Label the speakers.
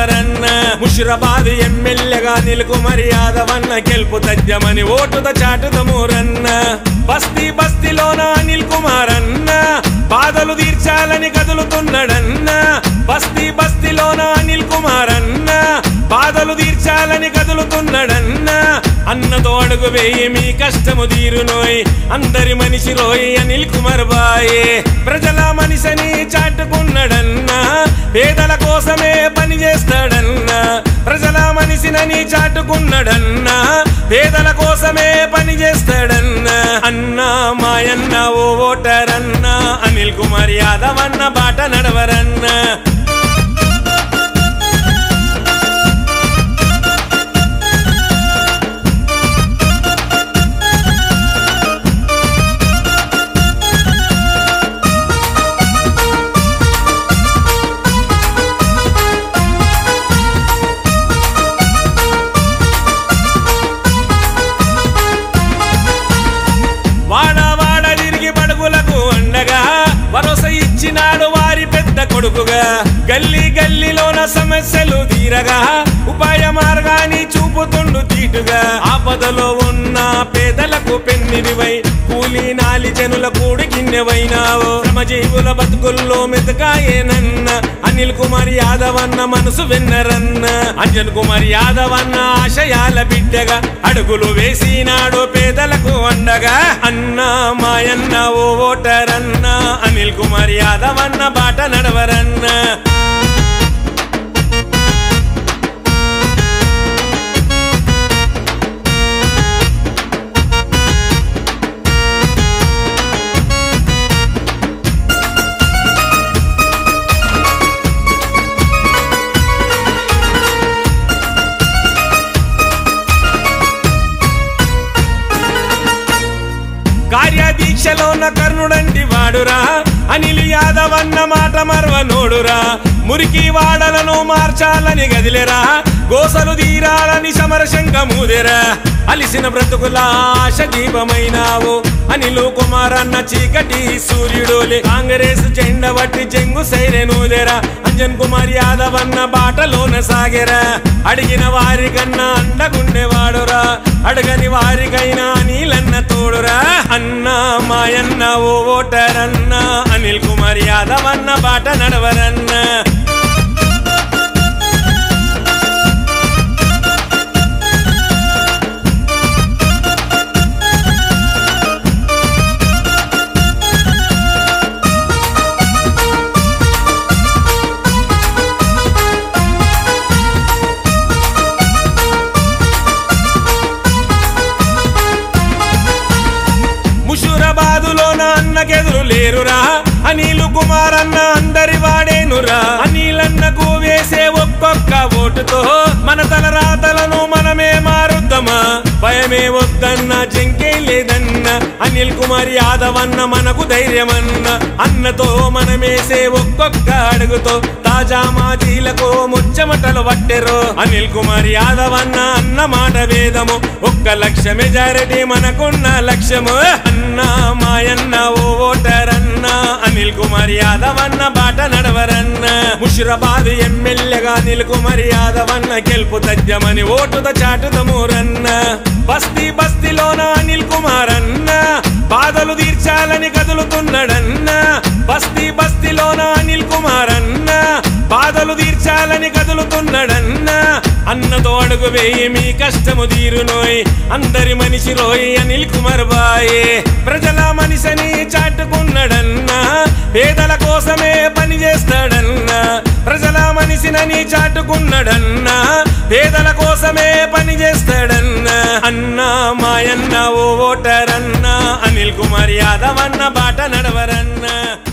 Speaker 1: నడవరన్న ముషిరాబాద్ ఎమ్మెల్యేగా నిలుకు మర్యాదవన్న గెలుపు తథ్యమని ఓటుద చాటుదమూరన్న బస్తీ బస్తీలోన అనిల్ కుమార్ అన్న బాధలు తీర్చాలని కదులుతున్నాడన్న బస్తీ బస్తీలోన అనిల్ కుమార్ అన్న బాధలు తీర్చాలని కదులుతున్నాడన్న అన్నతో అడుగు వేయి మీ కష్టము తీరునోయ్ అందరి మనిషి రోయ్ అనిల్ కుమార్ బాయే ప్రజల మనిషిని చాటుకున్నాడన్నా పేదల కోసమే పని చేస్తాడన్నా ప్రజల మనిషినని చాటుకున్నాడన్నా పేదల కోసమే పని చేస్తాడన్నా అన్నా మాయన్న ఓ ఓటరన్నా అనిల్ కుమార్ యాదవ్ అన్న బాట నడవరన్నా వాడ వాడ తిరిగి బడుగులకు అండగా భరోసా ఇచ్చినాడు వారి పెద్ద కొడుకుగా గల్లీ గల్లీలోన సమస్యలు తీరగా ఉపాయ మార్గాన్ని చూపుతుండు తీటుగా ఆపదలో ఉన్న పేదలకు పెన్నిదివై కూలి నాలి జనుల కూడి గిన్నెవైనావు శ్రమజీవుల బతుకుల్లో మెతకాయేనన్న అనిల్ కుమార్ యాదవ్ అన్న మనసు విన్నరన్న అంజన్ కుమార్ యాదవ్ అన్న ఆశయాల బిడ్డగా అడుగులు వేసినాడు పేదలకు అండగా అన్నా మాయన్న ఓ ఓటరన్న అనిల్ కుమార్ యాదవ్ అన్న బాట నడవరన్న కార్యదీక్షలోన కర్ణుడంటి వాడురా అనిల్ యాదవ్ అన్న మాట మర్వ నోడురా మురికి వాడలను మార్చాలని గదిలేరా గోసలు తీరాలని సమరశంక మూదెరా అలిసిన బ్రతుకుల ఆశ దీపమైనావు అనిలు కుమార్ అన్న చీకటి సూర్యుడోలే కాంగ్రెస్ జెండ వట్టి చెంగు సైరెనూదెరా అంజన్ కుమార్ యాదవ్ అన్న బాటలోన సాగెరా అడిగిన వారికన్నా అండగుండేవాడురా అడగని వారికైనా అనిలన్న తోడురా అన్న మాయన్న ఓ ఓటరన్న అనిల్ కుమార్ యాదవ్ అన్న బాట నడవరన్న ముషురాబాదులోన అన్నకెదురు లేరురా అనిల్ కుమార్ అన్న అందరి వాడేనురా అనిలన్నకు వేసే ఒక్కొక్క ఓటుతో మన తల రాతలను మనమే మారుద్దామా భయమే వద్దన్న జంకే లేదన్న అనిల్ కుమార్ యాదవ్ అన్న మనకు ధైర్యమన్న అన్నతో మనమేసే ఒక్కొక్క అడుగుతో తాజా మాజీలకు ముచ్చమటలు పట్టెరు అనిల్ కుమార్ యాదవ్ అన్న అన్న మాట వేదము ఒక్క లక్ష మెజారిటీ మనకున్న లక్ష్యము అన్న మాయన్న ఓ ఓటరన్న అనిల్ కుమార్ యాదవ్ అన్న బాట నడవరన్న ముషిరాబాద్ ఎమ్మెల్యేగా అనిల్ కుమార్ యాదవ్ అన్న గెలుపు తథ్యమని ఓటుద చాటుదమూరన్న బస్తీ బస్తీలోన అనిల్ కుమార్ అన్న బాధలు తీర్చాలని కదులుతున్నాడన్న బస్తీ బస్తీలోన అనిల్ కుమార్ అన్న బాధలు తీర్చాలని కదులుతున్నాడన్న అన్నతో అడుగు వేయి మీ కష్టము తీరునోయ్ అందరి మనిషి రోయ్ అనిల్ కుమార్ బాయే ప్రజల మనిషిని చాటుకున్నాడన్నా పేదల కోసమే పని చేస్తాడన్నా ప్రజల మనిషినని చాటుకున్నాడన్నా పేదల కోసమే పని చేస్తాడన్నా అన్నా మాయన్న ఓ ఓటరన్నా అనిల్ కుమార్ యాదవ్ అన్న బాట నడవరన్నా